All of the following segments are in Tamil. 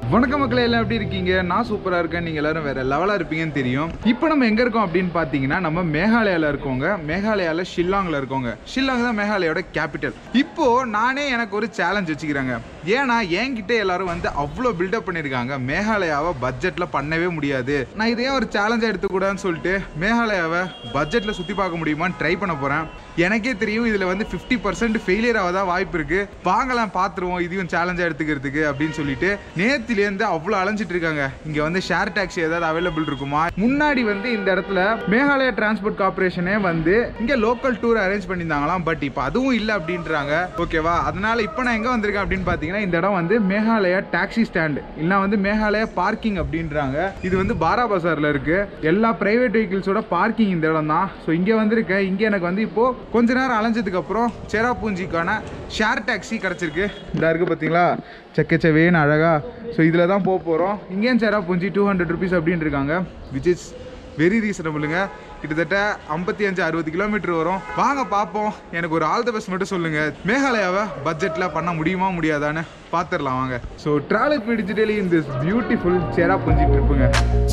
வணக்கம் மக்களே எல்லாம் எப்படி இருக்கீங்க நான் சூப்பரா இருக்கேன் நீங்க எல்லாரும் வேற லெவலா இருப்பீங்கன்னு தெரியும் இப்போ நம்ம எங்க இருக்கோம் அப்படின்னு பாத்தீங்கன்னா நம்ம மேகாலயால இருக்கோங்க மேகாலயால ஷில்லாங்ல இருக்கோங்க ஷில்லாங் தான் மேகாலயோட கேபிட்டல் இப்போ நானே எனக்கு ஒரு சேலஞ்ச் வச்சுக்கிறேங்க ஏன்னா என்கிட்ட எல்லாரும் வந்து அவ்வளோ பில்டப் பண்ணியிருக்காங்க மேகாலயாவை பட்ஜெட்ல பண்ணவே முடியாது நான் இதையே ஒரு சேலஞ்சா எடுத்துக்கூடாதுன்னு சொல்லிட்டு மேகாலயாவை பட்ஜெட்ல சுத்தி பார்க்க முடியுமான்னு ட்ரை பண்ண போறேன் எனக்கே தெரியும் இதுல வந்து ஃபிஃப்டி பர்சன்ட் ஃபெயிலியர் ஆக தான் வாய்ப்பு இருக்கு வாங்கலாம் பார்த்துருவோம் இதையும் சேலஞ்சா எடுத்துக்கிறதுக்கு அப்படின்னு சொல்லிட்டு நேத்திலேருந்து அவ்வளோ அலைஞ்சிட்டு இருக்காங்க இங்க வந்து ஷேர் டாக்ஸி ஏதாவது அவைலபிள் இருக்குமா முன்னாடி வந்து இந்த இடத்துல மேகாலயா டிரான்ஸ்போர்ட் கார்பரேஷனே வந்து இங்க லோக்கல் டூர் அரேஞ்ச் பண்ணியிருந்தாங்களாம் பட் இப்போ அதுவும் இல்லை அப்படின்றாங்க ஓகேவா அதனால இப்போ நான் எங்க வந்திருக்கேன் அப்படின்னு பார்த்தீங்கன்னா இந்த இடம் வந்து மேகாலயா டாக்ஸி ஸ்டாண்டு இல்லைனா வந்து மேகாலயா பார்க்கிங் அப்படின்றாங்க இது வந்து பாரா பசார்ல இருக்கு எல்லா பிரைவேட் வெஹிக்கிள்ஸோட பார்க்கிங் இந்த இடம் தான் ஸோ இங்கே வந்திருக்கேன் இங்கே எனக்கு வந்து இப்போ கொஞ்ச நேரம் அலைஞ்சதுக்கு அப்புறம் சேராப்பூஞ்சிக்கான ஷேர் டாக்ஸி கிடச்சிருக்கு இந்த இருக்கு பார்த்தீங்களா செக்கச்சவேன்னு அழகா ஸோ இதில் தான் போக போகிறோம் இங்கேயும் சேராப்பூஞ்சி டூ ஹண்ட்ரட் ருபீஸ் அப்படின்ட்டு இருக்காங்க விச் இஸ் வெரி ரீசனபிளுங்க கிட்டத்தட்ட ஐம்பத்தி அஞ்சு அறுபது கிலோமீட்டர் வரும் வாங்க பார்ப்போம் எனக்கு ஒரு ஆல் த பெஸ்ட் மட்டும் சொல்லுங்க மேகாலயாவை பட்ஜெட்டில் பண்ண முடியுமா முடியாதான்னு பார்த்துடலாம் வாங்க ஸோ ட்ராவல் டிஜிட்டலி இந்த பியூட்டிஃபுல் சேராப்பூஞ்சி ட்ரிப்புங்க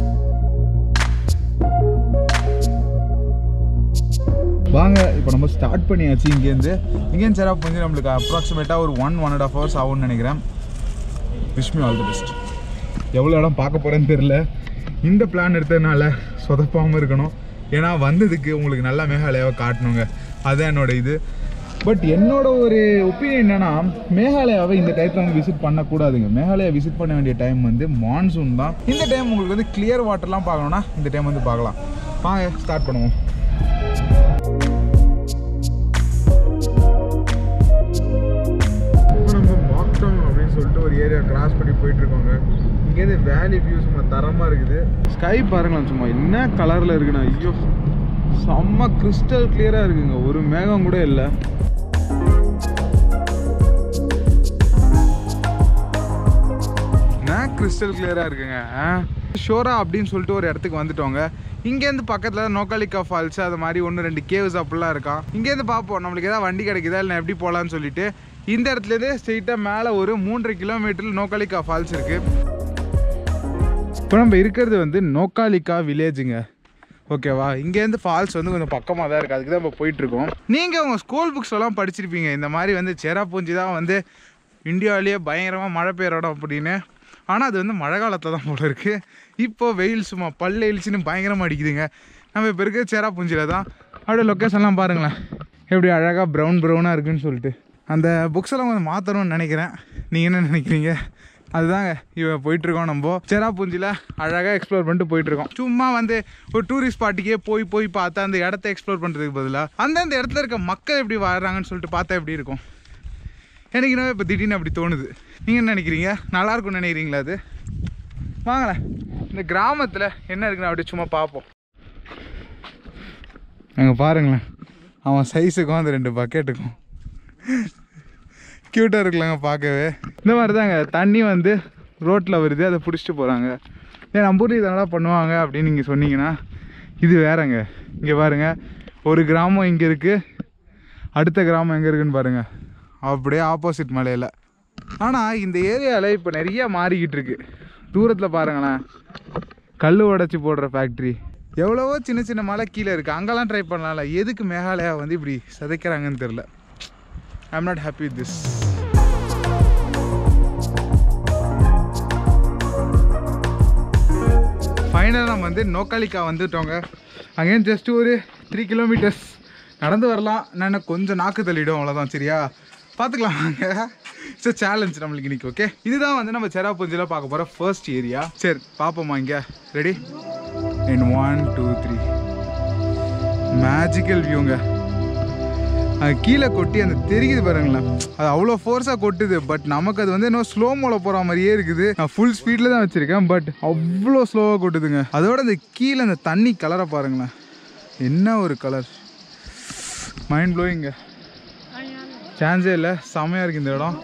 வாங்க இப்போ நம்ம ஸ்டார்ட் பண்ணியாச்சு இங்கேருந்து இங்கேருந்து சேராப் வந்து நம்மளுக்கு அப்ராக்சிமேட்டாக ஒரு one one and half hours ஆகும்னு நினைக்கிறேன் wish me all the best எவ்வளோ இடம் பார்க்க போகிறேன்னு தெரில இந்த பிளான் எடுத்ததுனால சொதப்பாமல் இருக்கணும் ஏன்னா வந்ததுக்கு உங்களுக்கு நல்லா மேகாலயாவை காட்டணுங்க அதுதான் என்னோட இது பட் என்னோட ஒரு ஒப்பீனியன் என்னன்னா மேகாலயாவை இந்த டைத்தில் வந்து விசிட் பண்ணக்கூடாதுங்க மேகாலயா விசிட் பண்ண வேண்டிய டைம் வந்து மான்சூன் தான் இந்த டைம் உங்களுக்கு வந்து கிளியர் வாட்டர்லாம் பார்க்கணுன்னா இந்த டைம் வந்து பார்க்கலாம் வாங்க ஸ்டார்ட் பண்ணுவோம் இப்போ நம்ம மாக்டவுன் அப்படின்னு சொல்லிட்டு ஒரு ஏரியா கிராஸ் பண்ணி போயிட்டு இருக்கோங்க இங்கேருந்து வேலி வியூ சும்மா தரமாக இருக்குது ஸ்கை பாருங்களேன் சும்மா என்ன கலரில் இருக்குண்ணா ஐயோ செம்ம கிறிஸ்டல் கிளியராக இருக்குங்க ஒரு மேகம் கூட இல்லை என்ன கிறிஸ்டல் கிளியராக இருக்குங்க ஷோரா அப்படின்னு சொல்லிட்டு ஒரு இடத்துக்கு வந்துட்டோங்க இங்கேருந்து பக்கத்தில் நோக்காலிக்கா ஃபால்ஸ் அது மாதிரி ஒன்று ரெண்டு கேவ்ஸ் அப்படிலாம் இருக்கான் இங்கேருந்து பார்ப்போம் நம்மளுக்கு ஏதாவது வண்டி கிடைக்குதா இல்லை எப்படி போகலான்னு சொல்லிட்டு இந்த இடத்துலேருந்து ஸ்ட்ரெயிட்டாக மேலே ஒரு மூன்றரை கிலோமீட்டர் நோக்காலிக்கா ஃபால்ஸ் இருக்குது இப்போ நம்ம இருக்கிறது வந்து நோக்காலிக்கா வில்லேஜுங்க ஓகேவா இங்கேருந்து ஃபால்ஸ் வந்து கொஞ்சம் பக்கமாக தான் இருக்குது அதுக்கு தான் இப்போ போயிட்டுருக்கோம் நீங்கள் உங்கள் ஸ்கூல் புக்ஸ் எல்லாம் படிச்சிருப்பீங்க இந்த மாதிரி வந்து சேராப்பூஞ்சி தான் வந்து இந்தியாவிலேயே பயங்கரமாக மழை பெய்கிற இடம் அப்படின்னு ஆனால் அது வந்து மழை காலத்தில் தான் போல இருக்குது இப்போ வெயில் சும்மா பல்ல இழிச்சுன்னு பயங்கரமாக அடிக்குதுங்க நம்ம இப்போ இருக்க சேராப்பூஞ்சியில் தான் அப்படியே லொக்கேஷன்லாம் பாருங்களேன் எப்படி அழகாக ப்ரௌன் ப்ரௌனாக இருக்குன்னு சொல்லிட்டு அந்த புக்ஸ் எல்லாம் கொஞ்சம் மாற்றணும்னு நினைக்கிறேன் நீங்கள் என்ன நினைக்கிறீங்க அதுதாங்க இவன் போயிட்டுருக்கோம் நம்ம சேராப்பூஞ்சியில் அழகாக எக்ஸ்ப்ளோர் பண்ணிட்டு போயிட்டுருக்கோம் சும்மா வந்து ஒரு டூரிஸ்ட் ஸ்பாட்டுக்கே போய் போய் பார்த்தா அந்த இடத்த எக்ஸ்ப்ளோர் பண்ணுறதுக்கு பதிலாக அந்தந்த இடத்துல இருக்க மக்கள் எப்படி வாழ்கிறாங்கன்னு சொல்லிட்டு பார்த்தா எப்படி இருக்கும் எனக்கு என்ன இப்போ திடீர்னு அப்படி தோணுது நீங்கள் என்ன நினைக்கிறீங்க நல்லா இருக்கும்னு நினைக்கிறீங்களா அது வாங்களேன் இந்த கிராமத்தில் என்ன இருக்குன்னு அப்படி சும்மா பார்ப்போம் அங்கே பாருங்களேன் அவன் சைஸுக்கும் அந்த ரெண்டு பக்கெட்டுக்கும் க்யூட்டாக இருக்கலாங்க பார்க்கவே இந்த மாதிரி தாங்க தண்ணி வந்து ரோட்டில் வருது அதை பிடிச்சிட்டு போகிறாங்க ஏன் நம்ம ஊரில் இதெல்லாம் பண்ணுவாங்க அப்படின்னு நீங்கள் சொன்னீங்கன்னா இது வேறங்க இங்கே பாருங்க ஒரு கிராமம் இங்கே இருக்குது அடுத்த கிராமம் எங்கே இருக்குன்னு பாருங்கள் அப்படியே ஆப்போசிட் மலையில் ஆனால் இந்த ஏரியாவில் இப்போ நிறைய மாறிக்கிட்டு இருக்கு தூரத்தில் பாருங்களேன் கல் உடச்சி போடுற ஃபேக்ட்ரி எவ்வளவோ சின்ன சின்ன மலை கீழே இருக்குது அங்கெல்லாம் ட்ரை பண்ணலாம்ல எதுக்கு மேகாலயா வந்து இப்படி சிதைக்கிறாங்கன்னு தெரில I am not happy with this ஃபைனலாக நம்ம வந்து நோக்காலிக்கா வந்துட்டோங்க அங்கேயும் ஜஸ்ட் ஒரு த்ரீ கிலோமீட்டர்ஸ் நடந்து வரலாம் நான் கொஞ்சம் நாக்கு தள்ளிடும் அவ்வளோதான் சரியா பார்த்துக்கலாம் வாங்க இட்ஸ் சேலஞ்ச் நம்மளுக்கு இன்னைக்கு ஓகே இதுதான் வந்து நம்ம செராப்பூஞ்சியில் பார்க்க போகிற ஃபர்ஸ்ட் ஏரியா சரி பார்ப்போமா இங்கே ready in one two three magical வியூங்க அது கீழே கொட்டி அந்த தெரியுது பாருங்களேன் அது அவ்வளோ ஃபோர்ஸாக கொட்டுது பட் நமக்கு அது வந்து இன்னும் ஸ்லோ மோல போகிற மாதிரியே இருக்குது நான் ஃபுல் ஸ்பீடில் தான் வச்சுருக்கேன் பட் அவ்வளோ ஸ்லோவாக கொட்டுதுங்க அதோட அந்த கீழே அந்த தண்ணி கலரை பாருங்களேன் என்ன ஒரு கலர் மைண்ட் ப்ளோயிங்க சான்ஸே இல்லை செமையாக இருக்குது இந்த இடம்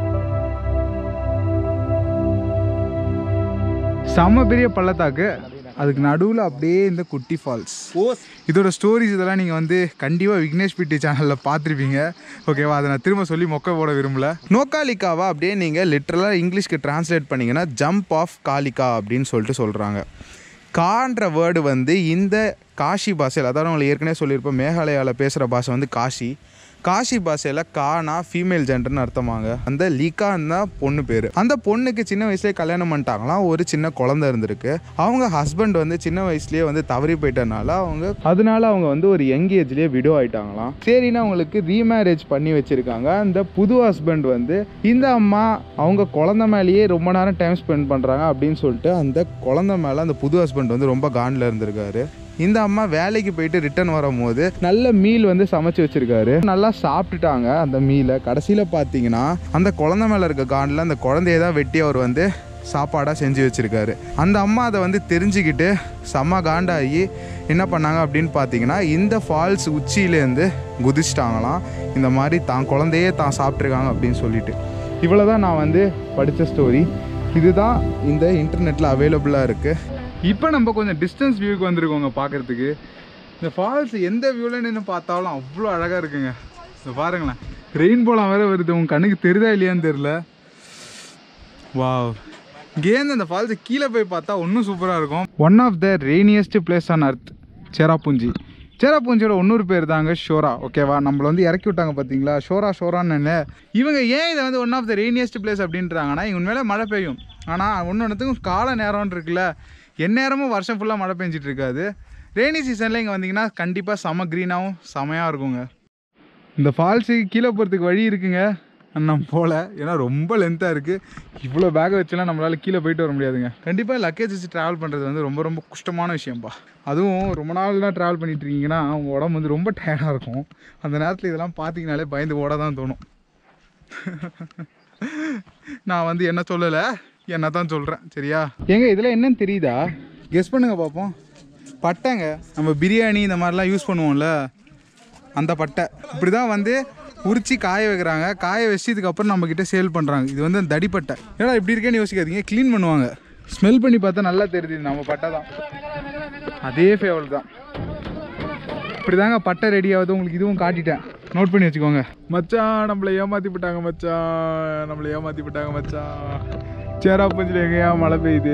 செம்ம பெரிய பள்ளத்தாக்கு அதுக்கு நடுவில் அப்படியே இந்த குட்டி ஃபால்ஸ் இதோட ஸ்டோரிஸ் இதெல்லாம் நீங்கள் வந்து கண்டிப்பாக விக்னேஷ் பிட்டி சேனலில் பார்த்துருப்பீங்க ஓகேவா அதை நான் திரும்ப சொல்லி மொக்க போட விரும்பல நோக்காலிக்காவா அப்படியே நீங்கள் லிட்ரலாக இங்கிலீஷ்க்கு டிரான்ஸ்லேட் பண்ணிங்கன்னா ஜம்ப் ஆஃப் காலிகா அப்படின்னு சொல்லிட்டு சொல்கிறாங்க கான்ற வேர்டு வந்து இந்த காஷி பாஷையில் அதாவது உங்களுக்கு ஏற்கனவே சொல்லியிருப்போம் மேகாலயாவில் பேசுகிற பாஷை வந்து காஷி காஷி பாஷையில் கானா ஃபீமேல் ஜெண்டர்னு அர்த்தமாங்க அந்த லீகான்னு தான் பொண்ணு பேர் அந்த பொண்ணுக்கு சின்ன வயசுலேயே கல்யாணம் பண்ணிட்டாங்களாம் ஒரு சின்ன குழந்தை இருந்திருக்கு அவங்க ஹஸ்பண்ட் வந்து சின்ன வயசுலேயே வந்து தவறி போயிட்டனால அவங்க அதனால அவங்க வந்து ஒரு யங் ஏஜ்லேயே விடோ ஆயிட்டாங்களாம் சரின்னு அவங்களுக்கு ரீமேரேஜ் பண்ணி வச்சிருக்காங்க அந்த புது ஹஸ்பண்ட் வந்து இந்த அம்மா அவங்க குழந்தை மேலேயே ரொம்ப நேரம் டைம் ஸ்பெண்ட் பண்ணுறாங்க அப்படின்னு சொல்லிட்டு அந்த குழந்தை மேலே அந்த புது ஹஸ்பண்ட் வந்து ரொம்ப காண்டில் இருந்திருக்காரு இந்த அம்மா வேலைக்கு போயிட்டு ரிட்டர்ன் வரும்போது நல்ல மீல் வந்து சமைச்சு வச்சிருக்காரு நல்லா சாப்பிட்டுட்டாங்க அந்த மீலை கடைசியில் பார்த்தீங்கன்னா அந்த குழந்தை மேலே இருக்க காண்டில் அந்த குழந்தைய தான் வெட்டி அவர் வந்து சாப்பாடாக செஞ்சு வச்சுருக்காரு அந்த அம்மா அதை வந்து தெரிஞ்சுக்கிட்டு செம்ம காண்டாகி என்ன பண்ணாங்க அப்படின்னு பார்த்தீங்கன்னா இந்த ஃபால்ஸ் உச்சியிலேருந்து குதிச்சிட்டாங்களாம் இந்த மாதிரி தான் குழந்தையே தான் சாப்பிட்ருக்காங்க அப்படின்னு சொல்லிட்டு இவ்வளோ தான் நான் வந்து படித்த ஸ்டோரி இதுதான் இந்த இன்டர்நெட்டில் அவைலபிளாக இருக்குது இப்போ நம்ம கொஞ்சம் டிஸ்டன்ஸ் வியூக்கு வந்திருக்கோங்க பார்க்குறதுக்கு இந்த ஃபால்ஸ் எந்த வியூவில் நின்று பார்த்தாலும் அவ்வளோ அழகாக இருக்குங்க இந்த பாருங்களேன் ரெயின்போலாம் வேற வருது உங்கள் கண்ணுக்கு தெரியுதா இல்லையான்னு தெரில வாவ் இங்கேருந்து அந்த ஃபால்ஸ் கீழே போய் பார்த்தா இன்னும் சூப்பராக இருக்கும் one of the rainiest place on earth Cherrapunji சேராப்பூஞ்சியோட இன்னொரு பேர் தாங்க ஷோரா ஓகேவா நம்மளை வந்து இறக்கி விட்டாங்க பார்த்தீங்களா ஷோரா ஷோரான்னு இவங்க ஏன் இதை வந்து one of the rainiest place அப்படின்றாங்கன்னா இவங்க மேலே மழை பெய்யும் ஆனால் ஒன்று ஒன்றுத்துக்கும் கால நேரம்னு இருக்குல்ல எந்நேரமும் வருஷம் ஃபுல்லாக மழை பெஞ்சிட்டு இருக்காது ரெய்னி சீசனில் இங்கே வந்தீங்கன்னா கண்டிப்பாக செம க்ரீனாகவும் செமையாக இருக்குங்க இந்த ஃபால்ஸுக்கு கீழே போகிறதுக்கு வழி இருக்குங்க நம்ம போகல ஏன்னா ரொம்ப லென்த்தாக இருக்குது இவ்வளோ பேக்கை வச்சுலாம் நம்மளால் கீழே போயிட்டு வர முடியாதுங்க கண்டிப்பாக லக்கேஜ் வச்சு ட்ராவல் பண்ணுறது வந்து ரொம்ப ரொம்ப கஷ்டமான விஷயம்ப்பா அதுவும் ரொம்ப நாள்லாம் ட்ராவல் பண்ணிட்டு இருக்கீங்கன்னா உங்கள் உடம்பு வந்து ரொம்ப டயர்டாக இருக்கும் அந்த நேரத்தில் இதெல்லாம் பார்த்தீங்கனாலே பயந்து ஓட தான் தோணும் நான் வந்து என்ன சொல்லலை என்ன தான் சொல்கிறேன் சரியா ஏங்க இதில் என்னன்னு தெரியுதா கெஸ் பண்ணுங்க பார்ப்போம் பட்டைங்க நம்ம பிரியாணி இந்த மாதிரிலாம் யூஸ் பண்ணுவோம்ல அந்த பட்டை இப்படி தான் வந்து உரிச்சு காய வைக்கிறாங்க காய வச்சதுக்கு அப்புறம் நம்ம கிட்ட சேல் பண்ணுறாங்க இது வந்து அந்த தடிப்பட்டை ஏன்னா இப்படி இருக்கேன்னு யோசிக்காதீங்க க்ளீன் பண்ணுவாங்க ஸ்மெல் பண்ணி பார்த்தா நல்லா தெரியுது இது நம்ம பட்டை தான் அதே ஃபேவல் தான் இப்படி தாங்க பட்டை ரெடி ஆகுது உங்களுக்கு இதுவும் காட்டிட்டேன் நோட் பண்ணி வச்சுக்கோங்க மச்சான் நம்மளை ஏமாத்தி விட்டாங்க மச்சான் நம்மளை ஏமாத்தி விட்டாங்க மச்சான் சேராப்பஞ்சில் எங்கேயா மழை பெய்யுது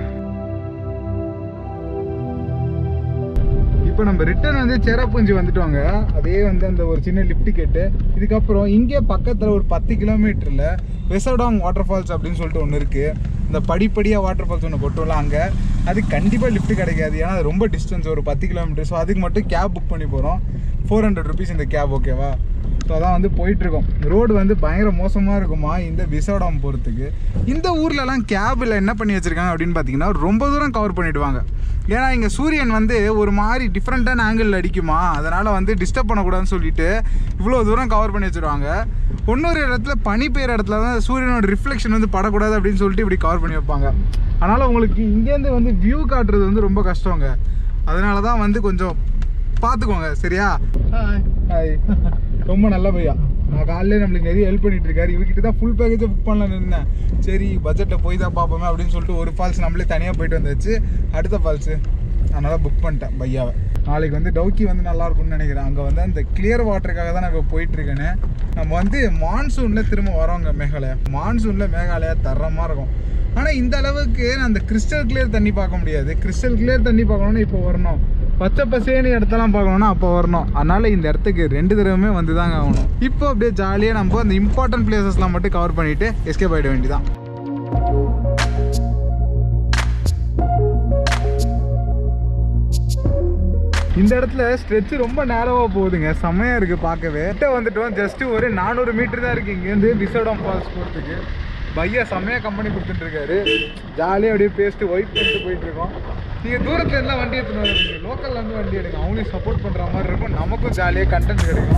இப்போ நம்ம ரிட்டர்ன் வந்து சேராப்பூஞ்சி வந்துட்டோங்க அதே வந்து அந்த ஒரு சின்ன லிஃப்ட் கேட்டு இதுக்கப்புறம் இங்கே பக்கத்தில் ஒரு பத்து கிலோமீட்டரில் வெசடாங் வாட்டர் ஃபால்ஸ் அப்படின்னு சொல்லிட்டு ஒன்று இருக்குது இந்த படிப்படியாக வாட்டர் ஃபால்ஸ் ஒன்று கொட்டும்ல அங்கே அது கண்டிப்பாக லிஃப்ட் கிடைக்காது ஏன்னா அது ரொம்ப டிஸ்டன்ஸ் ஒரு பத்து கிலோமீட்டர் ஸோ அதுக்கு மட்டும் கேப் புக் பண்ணி போகிறோம் ஃபோர் ஹண்ட்ரட் ருபீஸ் இந்த கேப் ஓகேவா ஸோ அதான் வந்து போயிட்டுருக்கோம் ரோடு வந்து பயங்கர மோசமாக இருக்குமா இந்த விசோடாம் போகிறதுக்கு இந்த ஊர்லலாம் கேபில் என்ன பண்ணி வச்சுருக்காங்க அப்படின்னு பார்த்தீங்கன்னா ரொம்ப தூரம் கவர் பண்ணிவிடுவாங்க ஏன்னா இங்கே சூரியன் வந்து ஒரு மாதிரி டிஃப்ரெண்ட்டான ஆங்கிளில் அடிக்குமா அதனால் வந்து டிஸ்டர்ப் பண்ணக்கூடாதுன்னு சொல்லிட்டு இவ்வளோ தூரம் கவர் பண்ணி வச்சுருவாங்க இன்னொரு இடத்துல பனி பெய்கிற இடத்துல தான் சூரியனோட ரிஃப்ளெக்ஷன் வந்து படக்கூடாது அப்படின்னு சொல்லிட்டு இப்படி கவர் பண்ணி வைப்பாங்க அதனால் உங்களுக்கு இங்கேருந்து வந்து வியூ காட்டுறது வந்து ரொம்ப கஷ்டங்க அதனால தான் வந்து கொஞ்சம் பார்த்துக்கோங்க சரியா ஹாய் ரொம்ப நல்ல பையா நான் காலையிலே நம்மளுக்கு நிறைய ஹெல்ப் பண்ணிட்டு இருக்காரு இவர்கிட்ட தான் ஃபுல் பேக்கேஜை புக் பண்ணலான்னு இருந்தேன் சரி பட்ஜெட்டில் போய் தான் பார்ப்போமே அப்படின்னு சொல்லிட்டு ஒரு ஃபால்ஸ் நம்மளே தனியாக போயிட்டு வந்தாச்சு அடுத்த ஃபால்ஸு அதனால் புக் பண்ணிட்டேன் பையாவை நாளைக்கு வந்து டவுக்கி வந்து நல்லா இருக்கும்னு நினைக்கிறேன் அங்கே வந்து அந்த கிளியர் வாட்டருக்காக தான் நான் இப்போ போயிட்டு இருக்கேன்னு நம்ம வந்து மான்சூனில் திரும்ப வரோங்க மேகாலயா மான்சூனில் மேகாலயா தரமாக இருக்கும் ஆனால் இந்த அளவுக்கு நான் அந்த கிறிஸ்டல் கிளியர் தண்ணி பார்க்க முடியாது கிறிஸ்டல் கிளியர் தண்ணி பார்க்கணும்னா இப்போ வரணும் பச்சை பசேன்னு இடத்தெல்லாம் பார்க்கணும்னா அப்போ வரணும் அதனால இந்த இடத்துக்கு ரெண்டு தடவையுமே வந்து தாங்க ஆகணும் இப்போ அப்படியே ஜாலியாக நம்ம அந்த இம்பார்ட்டன்ட் பிளேசஸ்லாம் மட்டும் கவர் பண்ணிட்டு எஸ்கேப் ஆகிட வேண்டியதான் இந்த இடத்துல ஸ்ட்ரெச் ரொம்ப நேரவாக போகுதுங்க செம்மையாக இருக்குது பார்க்கவே கிட்ட வந்துட்டோம் ஜஸ்ட் ஒரு நானூறு மீட்டர் தான் இருக்குது இங்கேருந்து விசோடம் ஃபால்ஸ் போகிறதுக்கு பையா செம்மையாக கம்பெனி கொடுத்துட்டு இருக்காரு ஜாலியாக அப்படியே பேசிட்டு ஒயிட் பண்ணிட்டு போயிட்டு இருக்கோம் நீங்கள் தூரத்துல எல்லாம் வண்டி எடுத்துன்னு வரீங்க லோக்கல்ல இருந்து வண்டி எடுங்க அவங்களையும் சப்போர்ட் பண்ணுற மாதிரி இருக்கும் நமக்கும் ஜாலியாக கண்டென்ட் கிடைக்கும்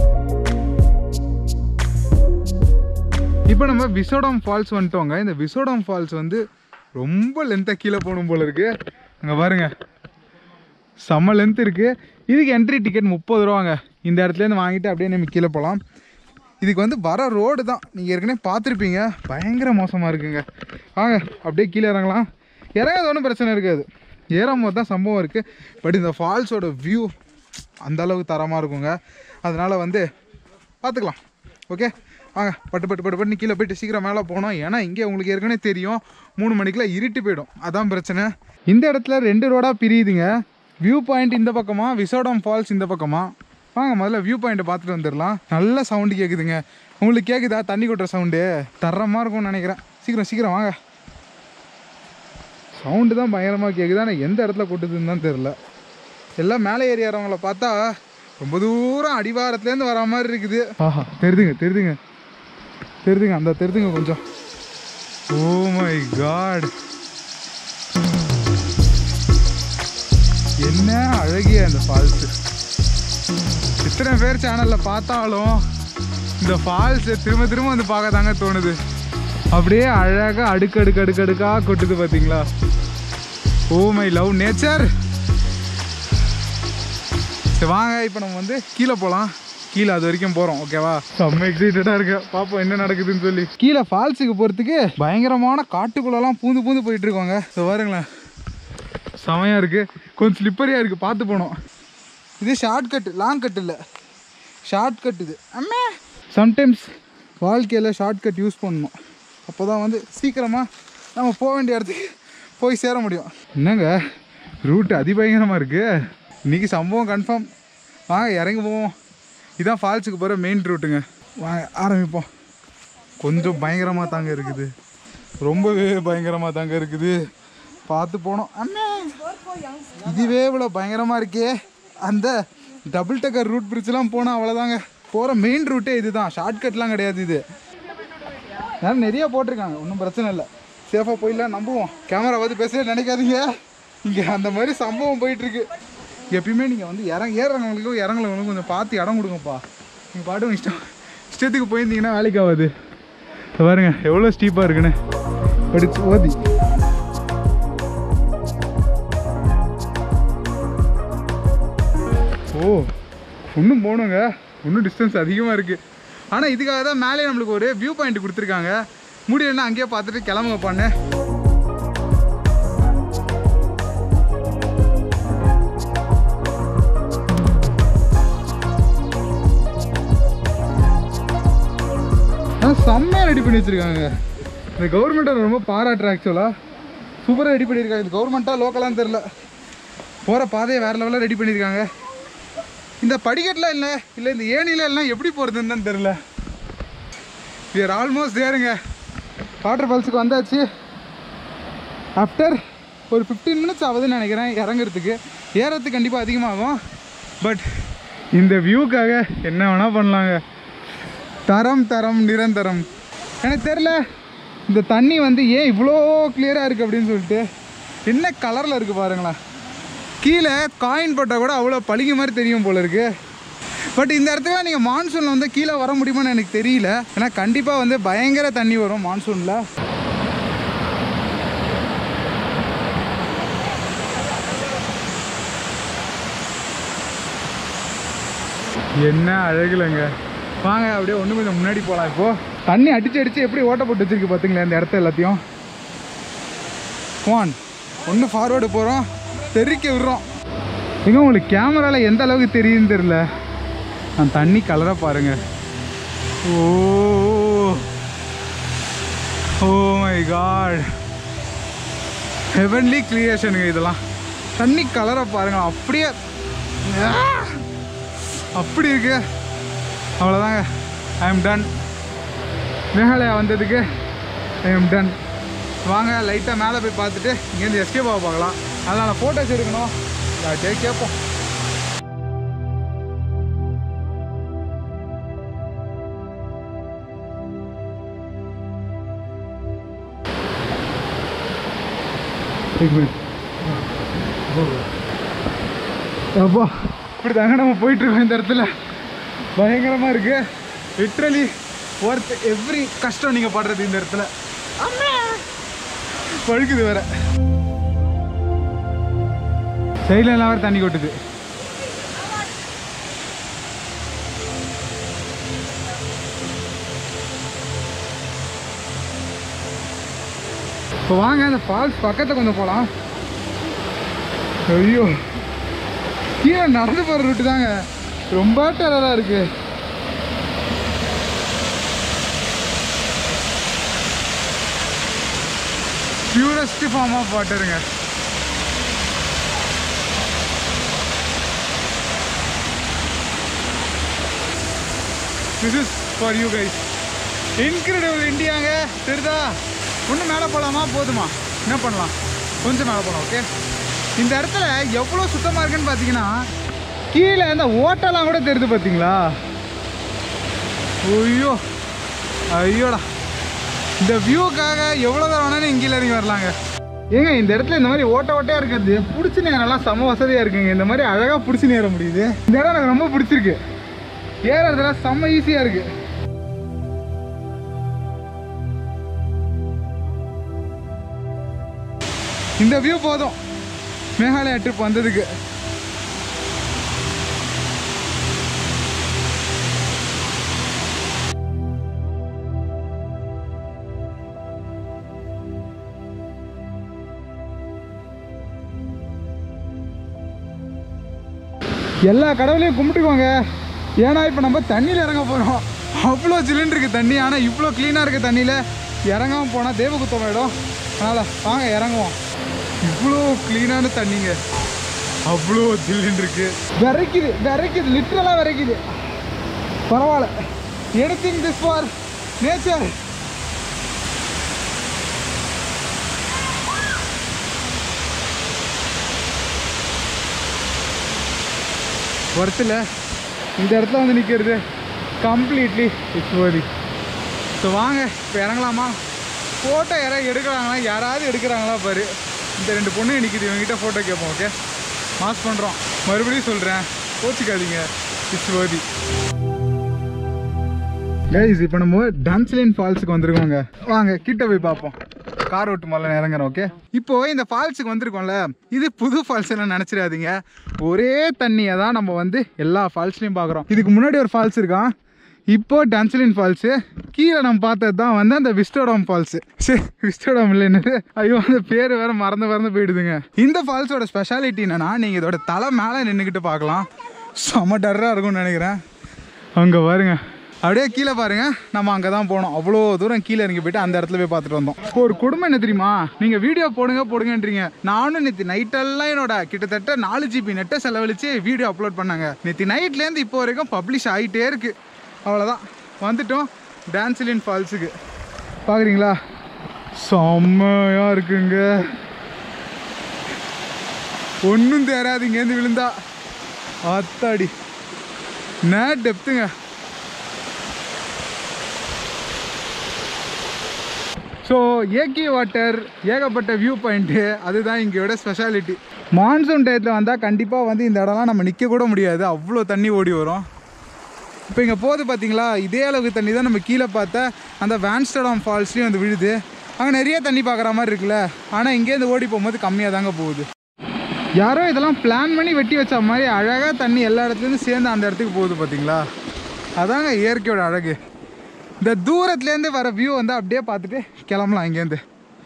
இப்போ நம்ம விசோடம் ஃபால்ஸ் வந்துட்டோங்க இந்த விசோடம் ஃபால்ஸ் வந்து ரொம்ப லென்த்தாக கீழே போகணும் போல இருக்கு அங்கே பாருங்க செம்ம லென்த் இருக்குது இதுக்கு என்ட்ரி டிக்கெட் முப்பது ரூபாங்க இந்த இடத்துலேருந்து வாங்கிட்டு அப்படியே நம்ம கீழே போகலாம் இதுக்கு வந்து வர ரோடு தான் நீங்கள் ஏற்கனவே பார்த்துருப்பீங்க பயங்கர மோசமாக இருக்குங்க வாங்க அப்படியே கீழே இறங்கலாம் இறங்காத ஒன்றும் பிரச்சனை இருக்காது ஏறும் போது தான் சம்பவம் இருக்குது பட் இந்த ஃபால்ஸோட வியூ அந்த அளவுக்கு தரமாக இருக்குங்க அதனால் வந்து பார்த்துக்கலாம் ஓகே வாங்க பட்டு பட்டு பட்டு பட்டு கீழே போயிட்டு சீக்கிரம் மேலே போனோம் ஏன்னா இங்கே உங்களுக்கு ஏற்கனவே தெரியும் மூணு மணிக்கெலாம் இருட்டு போயிடும் அதான் பிரச்சனை இந்த இடத்துல ரெண்டு ரோடாக பிரியுதுங்க வியூ பாயிண்ட் இந்த பக்கமா விசோடம் ஃபால்ஸ் இந்த பக்கமா வாங்க முதல்ல வியூ பாயிண்ட்டை பார்த்துட்டு வந்துடலாம் நல்ல சவுண்டு கேட்குதுங்க உங்களுக்கு கேட்குதா தண்ணி கொட்டுற சவுண்டு தரமாக இருக்கும்னு நினைக்கிறேன் சீக்கிரம் சீக்கிரம் வாங்க சவுண்டு தான் பயங்கரமாக கேட்குது ஆனால் எந்த இடத்துல கொட்டுதுன்னு தான் தெரில எல்லாம் மேலே ஏறி வரவங்கள பார்த்தா ரொம்ப தூரம் அடிவாரத்துலேருந்து வர மாதிரி இருக்குது ஆஹா தெரிதுங்க தெரிதுங்க தெரிதுங்க அந்த தெரிதுங்க கொஞ்சம் ஓ மை காட் என்ன அழகிய அந்த ஃபால்ஸு இத்தனை பேர் சேனலில் பார்த்தாலும் இந்த ஃபால்ஸை திரும்ப திரும்ப வந்து பார்க்க தாங்க தோணுது அப்படியே அழகாக அடுக்கு அடுக்கு அடுக்கு அடுக்காக கொட்டுது பார்த்தீங்களா ஓ மை லவ் நேச்சர் சரி வாங்க இப்போ நம்ம வந்து கீழே போகலாம் கீழே அது வரைக்கும் போகிறோம் ஓகேவா செம்ம எக்ஸைட்டடாக இருக்கு பார்ப்போம் என்ன நடக்குதுன்னு சொல்லி கீழே ஃபால்ஸுக்கு போகிறதுக்கு பயங்கரமான காட்டுக்குள்ளெல்லாம் பூந்து பூந்து போயிட்டு இருக்கோங்க ஸோ பாருங்களேன் செமையாக இருக்குது கொஞ்சம் ஸ்லிப்பரியாக இருக்குது பார்த்து போனோம் இது ஷார்ட் கட் லாங் கட் இல்லை ஷார்ட் கட் இது அம்மே சம்டைம்ஸ் வாழ்க்கையில் ஷார்ட் கட் யூஸ் பண்ணணும் அப்போ தான் வந்து சீக்கிரமாக நம்ம போக வேண்டிய இடத்துக்கு போய் சேர முடியும் என்னங்க ரூட் அதிபயங்கரமாக இருக்குது இன்றைக்கி சம்பவம் கன்ஃபார்ம் வாங்க இறங்கி போவோம் இதான் ஃபால்ஸுக்கு போகிற மெயின் ரூட்டுங்க வாங்க ஆரம்பிப்போம் கொஞ்சம் பயங்கரமாக தாங்க இருக்குது ரொம்பவே பயங்கரமாக தாங்க இருக்குது பார்த்து போனோம் அண்ணே இதுவே இவ்வளோ பயங்கரமாக இருக்கே அந்த டபுள் டக்கர் ரூட் பிரிட்ஜ்லாம் போனால் அவ்வளோதாங்க போகிற மெயின் ரூட்டே இதுதான் ஷார்ட்கட்லாம் கிடையாது இது யாரும் நிறைய போட்டிருக்காங்க ஒன்றும் பிரச்சனை இல்லை சேஃபாக போயிடலாம் நம்புவோம் கேமரா பார்த்து பேசவே நினைக்காதீங்க இங்கே அந்த மாதிரி சம்பவம் போயிட்டுருக்கு எப்பயுமே நீங்கள் வந்து இறங்க ஏறுறவங்களுக்கும் இறங்குறவங்களுக்கும் கொஞ்சம் பார்த்து இடம் கொடுங்கப்பா நீங்கள் பாட்டும் இஷ்டம் இஷ்டத்துக்கு போயிருந்தீங்கன்னா வேலைக்கு ஆகாது இதோ பாருங்க எவ்வளோ ஸ்டீப்பாக இருக்குன்னு படிச்சு ஓதி ஓ இன்னும் போகணுங்க இன்னும் டிஸ்டன்ஸ் அதிகமாக இருக்குது ஆனால் இதுக்காக தான் மேலே நம்மளுக்கு ஒரு வியூ பாயிண்ட் கொடுத்துருக்காங்க முடியலன்னா அங்கேயே பார்த்துட்டு கிளம்புங்க பண்ணு செம்மையாக ரெடி பண்ணி வச்சுருக்காங்க இந்த கவர்மெண்ட்டை ரொம்ப பாராட்டுறேன் ஆக்சுவலாக சூப்பராக ரெடி பண்ணியிருக்காங்க இது கவர்மெண்ட்டாக லோக்கலான்னு தெரில போகிற பாதையை வேறு லெவலில் ரெடி பண்ணியிருக்காங்க இந்த படிக்கட்டில் இல்லை இல்லை இந்த ஏணியில் எல்லாம் எப்படி போகிறதுன்னு தான் தெரில we are ஆல்மோஸ்ட் தேருங்க வாட்டர் ஃபால்ஸுக்கு வந்தாச்சு ஆஃப்டர் ஒரு ஃபிஃப்டீன் மினிட்ஸ் ஆகுதுன்னு நினைக்கிறேன் இறங்குறதுக்கு ஏறத்துக்கு கண்டிப்பாக அதிகமாகும் பட் இந்த வியூக்காக என்ன வேணால் பண்ணலாங்க தரம் தரம் நிரந்தரம் எனக்கு தெரில இந்த தண்ணி வந்து ஏன் இவ்வளோ கிளியராக இருக்குது அப்படின்னு சொல்லிட்டு என்ன கலரில் இருக்குது பாருங்களேன் கீழே காயின் போட்டால் கூட அவ்வளோ பளிங்கு மாதிரி தெரியும் போல இருக்கு பட் இந்த இடத்துல நீங்கள் மான்சூனில் வந்து கீழே வர முடியுமான்னு எனக்கு தெரியல ஏன்னா கண்டிப்பாக வந்து பயங்கர தண்ணி வரும் மான்சூனில் என்ன அழகுலங்க வாங்க அப்படியே ஒன்று கொஞ்சம் முன்னாடி போகலாம் இப்போ தண்ணி அடிச்சு அடிச்சு எப்படி ஓட்ட போட்டு வச்சிருக்கு பார்த்தீங்களா இந்த இடத்த எல்லாத்தையும் ஒன் ஒன்று ஃபார்வேர்டு போகிறோம் தெறிக்க விடுறோம் எங்க உங்களுக்கு கேமராவில் எந்த அளவுக்கு தெரியுதுன்னு தெரியல நான் தண்ணி கலரை பாருங்க oh oh my god heavenly கிரியேஷனுங்க இதெல்லாம் தண்ணி கலரை பாருங்க அப்படியே ஆ! அப்படி இருக்கு அவ்வளோதாங்க ஐ எம் டன் மேகாலயா வந்ததுக்கு ஐ எம் டன் வாங்க லைட்டாக மேலே போய் பார்த்துட்டு இங்கேருந்து எஸ்கேப் ஆக பார்க்கலாம் அதனால் ஃபோட்டோஸ் எடுக்கணும் யார்கிட்டயே கேட்போம் एक मिनट அப்பா இப்படி தாங்க நம்ம போயிட்டு இருக்கோம் இந்த இடத்துல பயங்கரமா இருக்கு லிட்ரலி ஒர்த் எவ்ரி கஷ்டம் நீங்க படுறது இந்த இடத்துல அம்மா பழுக்குது வேற சைடில் எல்லாம் வேற தண்ணி கொட்டுது இப்போ வாங்க அந்த ஃபால்ஸ் பக்கத்தில் கொஞ்சம் போகலாம் ஐயோ கீழே நடந்து போகிற ரூட்டு தாங்க ரொம்ப டெரராக இருக்கு பியூரஸ்ட் ஃபார்ம் ஆஃப் வாட்டருங்க this is for you guys incredible இந்தியாங்க தெரியுதா இன்னும் மேலே போகலாமா போதுமா என்ன பண்ணலாம் கொஞ்சம் மேலே போகலாம் ஓகே இந்த இடத்துல எவ்வளோ சுத்தமாக இருக்குன்னு பார்த்தீங்கன்னா கீழே இந்த ஓட்டெல்லாம் கூட தெரியுது பார்த்தீங்களா ஐயோ ஐயோடா இந்த வியூக்காக எவ்வளோ தூரம் வேணாலும் இங்கே இறங்கி வரலாங்க ஏங்க இந்த இடத்துல இந்த மாதிரி ஓட்ட ஓட்டையாக இருக்கிறது பிடிச்சி நேரம்லாம் செம வசதியாக இருக்குங்க இந்த மாதிரி அழகாக பிடிச்சி நேர முடியுது இந்த இடம் எனக்கு ரொம்ப பிடிச்சிருக்கு ஏறதுல செம்ம ஈஸியாக இருக்கு இந்த வியூ போதும் மேகாலயா ட்ரிப் வந்ததுக்கு எல்லா கடவுளையும் கும்பிட்டுக்கோங்க ஏன்னா இப்போ நம்ம தண்ணியில் இறங்க போகிறோம் அவ்வளோ ஜில்லுன்னு இருக்குது தண்ணி ஆனால் இவ்வளோ க்ளீனாக இருக்குது தண்ணியில் இறங்காமல் போனால் தேவகுத்தம் ஆகிடும் அதனால் வாங்க இறங்குவோம் இவ்வளோ க்ளீனான தண்ணிங்க அவ்வளோ ஜில்லுன்னு இருக்கு விரைக்குது விரைக்குது லிட்ரலாக விரைக்குது பரவாயில்ல எடுத்திங் திஸ் ஃபார் நேச்சர் ஒருத்தில் இந்த இடத்துல வந்து நிற்கிறது கம்ப்ளீட்லி இட்ஸ் worthy ஸோ வாங்க இப்போ இறங்கலாமா ஃபோட்டோ யாராவது எடுக்கிறாங்களா யாராவது எடுக்கிறாங்களா பாரு இந்த ரெண்டு பொண்ணு நிற்கிது இவங்ககிட்ட ஃபோட்டோ கேட்போம் ஓகே மாஸ் பண்ணுறோம் மறுபடியும் சொல்கிறேன் கோச்சிக்காதீங்க இட்ஸ் worthy கைஸ் இப்போ நம்ம டான்ஸ்லின் ஃபால்ஸுக்கு வந்திருக்கோங்க வாங்க கிட்ட போய் பார்ப்போம் கார் ஓட்டு மேலே இறங்குறோம் ஓகே இப்போ இந்த ஃபால்ஸுக்கு வந்திருக்கோம்ல இது புது ஃபால்ஸ் எல்லாம் நினச்சிடாதீங்க ஒரே தண்ணியை தான் நம்ம வந்து எல்லா ஃபால்ஸ்லையும் பார்க்குறோம் இதுக்கு முன்னாடி ஒரு ஃபால்ஸ் இருக்கான் இப்போ டான்ஸ்லின் ஃபால்ஸு கீழே நம்ம பார்த்தது தான் வந்து அந்த விஸ்டோடம் ஃபால்ஸு சரி விஸ்டோடம் இல்லை என்னது ஐயோ அந்த பேர் வேற மறந்து மறந்து போயிடுதுங்க இந்த ஃபால்ஸோட ஸ்பெஷாலிட்டி என்னன்னா நீங்கள் இதோட தலை மேலே நின்றுக்கிட்டு பார்க்கலாம் செம டர்ராக இருக்கும்னு நினைக்கிறேன் அங்கே பாருங்க அப்படியே கீழே பாருங்க நம்ம அங்கே தான் போனோம் அவ்வளோ தூரம் கீழே இறங்கி போயிட்டு அந்த இடத்துல போய் பார்த்துட்டு வந்தோம் இப்போ ஒரு குடும்பம் என்ன தெரியுமா நீங்கள் வீடியோ போடுங்க போடுங்கன்றீங்க நானும் நேற்று நைட்டெல்லாம் என்னோட கிட்டத்தட்ட நாலு ஜிபி நெட்டை செலவழிச்சு வீடியோ அப்லோட் பண்ணாங்க நேற்று நைட்லேருந்து இப்போ வரைக்கும் பப்ளிஷ் ஆகிட்டே இருக்கு அவ்வளோதான் வந்துட்டோம் டான்சிலின் ஃபால்ஸுக்கு பார்க்குறீங்களா செம்மையாக இருக்குங்க ஒன்றும் தேராது இங்கேருந்து விழுந்தா அத்தாடி என்ன டெப்த்துங்க ஸோ ஏகே வாட்டர் ஏகப்பட்ட வியூ பாயிண்ட்டு அதுதான் இங்கேயோட ஸ்பெஷாலிட்டி மான்சூன் டயத்தில் வந்தால் கண்டிப்பாக வந்து இந்த இடம்லாம் நம்ம நிற்க கூட முடியாது அவ்வளோ தண்ணி ஓடி வரும் இப்போ இங்கே போகுது பார்த்தீங்களா இதே அளவுக்கு தண்ணி தான் நம்ம கீழே பார்த்த அந்த வேன்ஸ்டடாம் ஃபால்ஸ்லேயும் வந்து விழுது அங்கே நிறைய தண்ணி பார்க்குற மாதிரி இருக்குல்ல ஆனால் இங்கேருந்து ஓடி போகும்போது கம்மியாக தாங்க போகுது யாரோ இதெல்லாம் பிளான் பண்ணி வெட்டி வச்ச மாதிரி அழகாக தண்ணி எல்லா இடத்துலேருந்து சேர்ந்து அந்த இடத்துக்கு போகுது பார்த்தீங்களா அதாங்க இயற்கையோட அழகு இந்த தூரத்துலேருந்து வர வியூ வந்து அப்படியே பார்த்துட்டு கிளம்பலாம் இங்கேருந்து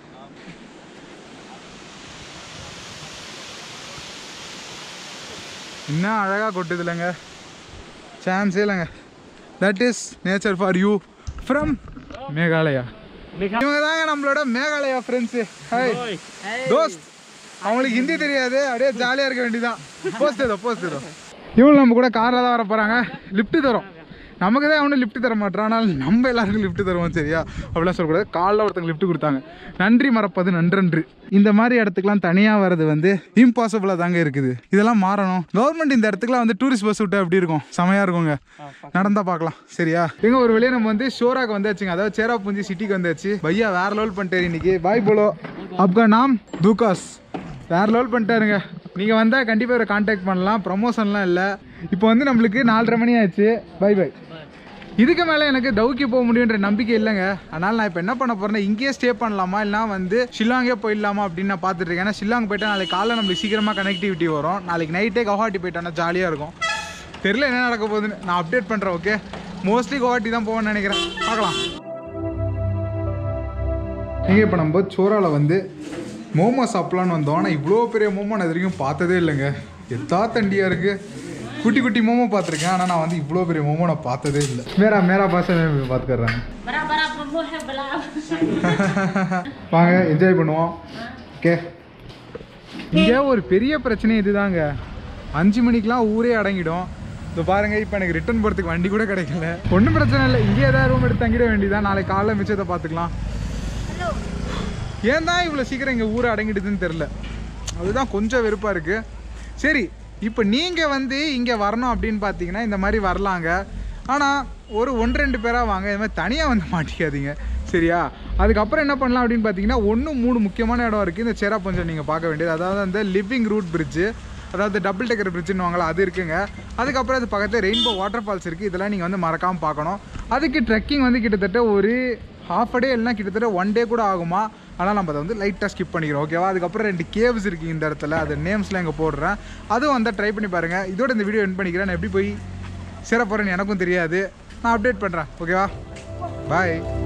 இன்னும் அழகாக கொட்டுது இல்லைங்க சான்ஸே இல்லைங்க that is nature for you from Meghalaya இவங்க தாங்க நம்மளோட மேகாலயா ஃப்ரெண்ட்ஸு ஹாய் தோஸ்த் அவங்களுக்கு ஹிந்தி தெரியாது அப்படியே ஜாலியாக இருக்க வேண்டியதான் போஸ்ட் ஏதோ போஸ்ட் ஏதோ இவங்க நம்ம கூட காரில் தான் வர போகிறாங்க லிஃப்ட் தரோம் நமக்கு தான் அவனும் லிஃப்ட் தர மாட்டான் ஆனால் நம்ம எல்லாருக்கும் லிஃப்ட் தருவோம் சரியா அப்படிலாம் சொல்லக்கூடாது காலைல ஒருத்தங்க லிஃப்ட் கொடுத்தாங்க நன்றி மறப்பது நன்றன்று இந்த மாதிரி இடத்துக்குலாம் தனியாக வர்றது வந்து இம்பாசிபிளாக தாங்க இருக்குது இதெல்லாம் மாறணும் கவர்மெண்ட் இந்த இடத்துக்குலாம் வந்து டூரிஸ்ட் பஸ் விட்டா எப்படி இருக்கும் செமையாக இருக்குங்க நடந்தா பார்க்கலாம் சரியா எங்க ஒரு வழியா நம்ம வந்து ஷோராக்கு வந்தாச்சுங்க அதாவது சேராபுஞ்சி சிட்டிக்கு வந்தாச்சு பையா வேற லெவல் பண்ணிட்டாரு இன்னைக்கு பாய் போலோ அப்கா நாம் தூகாஸ் வேற லெவல் பண்ணிட்டாருங்க நீங்கள் வந்தால் கண்டிப்பாக இவரை காண்டாக்ட் பண்ணலாம் ப்ரமோஷன்லாம் இல்லை இப்போ வந்து நம்மளுக்கு நாலரை மணி ஆச்சு பை பை இதுக்கு மேலே எனக்கு டவுக்கி போக முடியுன்ற நம்பிக்கை இல்லைங்க அதனால் நான் இப்போ என்ன பண்ண போறேன்னா இங்கேயே ஸ்டே பண்ணலாமா இல்லைனா வந்து ஷில்லாங்கே போயிடலாமா அப்படின்னு நான் பார்த்துட்டு இருக்கேன் ஏன்னா ஷில்லாங் போயிட்டா நாளைக்கு காலைல நம்மளுக்கு சீக்கிரமாக கனெக்டிவிட்டி வரும் நாளைக்கு நைட்டே கவுஹாட்டி போயிட்டோன்னா ஜாலியாக இருக்கும் தெரியல என்ன நடக்க போகுதுன்னு நான் அப்டேட் பண்ணுறேன் ஓகே மோஸ்ட்லி கவுஹாட்டி தான் போவேன்னு நினைக்கிறேன் பார்க்கலாம் எங்கே இப்போ நம்ம சோராவில் வந்து மோமோ சாப்பிட்லான்னு வந்தோம் ஆனால் இவ்வளோ பெரிய மோமோ நான் இது வரைக்கும் பார்த்ததே இல்லைங்க எத்தா தண்டியாக இருக்குது குட்டி குட்டி மோமோ பார்த்துருக்கேன் ஆனால் நான் வந்து இவ்வளோ பெரிய மோமோ நான் பார்த்ததே இல்லை மேரா மேரா பாச பார்த்துக்கறேன் बड़ा बड़ा प्रभु है बड़ा வாங்க என்ஜாய் பண்ணுவோம் ஓகே இங்கே ஒரு பெரிய பிரச்சனை இதுதாங்க அஞ்சு மணிக்கெலாம் ஊரே அடங்கிடும் இப்போ பாருங்க இப்போ எனக்கு ரிட்டர்ன் போகிறதுக்கு வண்டி கூட கிடைக்கல ஒன்றும் பிரச்சனை இல்லை இங்கே ஏதாவது ரூம் எடுத்து தங்கிட வேண்டியதான் நாளைக்கு காலைல மிச்சத்தை பார்த்துக்கலாம் ஏன் தான் இவ்வளோ சீக்கிரம் இங்கே ஊரை அடங்கிடுதுன்னு தெரில அதுதான் கொஞ்சம் வெறுப்பாக இருக்குது சரி இப்போ நீங்கள் வந்து இங்கே வரணும் அப்படின்னு பார்த்தீங்கன்னா இந்த மாதிரி வரலாங்க ஆனால் ஒரு ஒன்று ரெண்டு பேராக வாங்க இது மாதிரி தனியாக வந்து மாட்டிக்காதீங்க சரியா அதுக்கப்புறம் என்ன பண்ணலாம் அப்படின்னு பார்த்தீங்கன்னா ஒன்று மூணு முக்கியமான இடம் இருக்குது இந்த சேராப்பஞ்சம் நீங்கள் பார்க்க வேண்டியது அதாவது அந்த லிவிங் ரூட் பிரிட்ஜு அதாவது டபுள் டெக்கர் பிரிட்ஜுன்னு வாங்கலாம் அது இருக்குங்க அதுக்கப்புறம் அது பக்கத்தில் ரெயின்போ வாட்டர் ஃபால்ஸ் இருக்குது இதெல்லாம் நீங்கள் வந்து மறக்காமல் பார்க்கணும் அதுக்கு ட்ரெக்கிங் வந்து கிட்டத்தட்ட ஒரு ஹாஃப் டே இல்லைனா கிட்டத்தட்ட ஒன் டே கூட ஆகுமா ஆனால் நம்ம அதை வந்து லைட்டாக ஸ்கிப் பண்ணிக்கிறோம் ஓகேவா அதுக்கப்புறம் ரெண்டு கேவ்ஸ் இருக்குது இந்த இடத்துல அது நேம்ஸ்லாம் இங்கே போடுறேன் அதுவும் வந்தால் ட்ரை பண்ணி பாருங்கள் இதோட இந்த வீடியோ என் பண்ணிக்கிறேன் நான் எப்படி போய் சேர போகிறேன்னு எனக்கும் தெரியாது நான் அப்டேட் பண்ணுறேன் ஓகேவா பாய்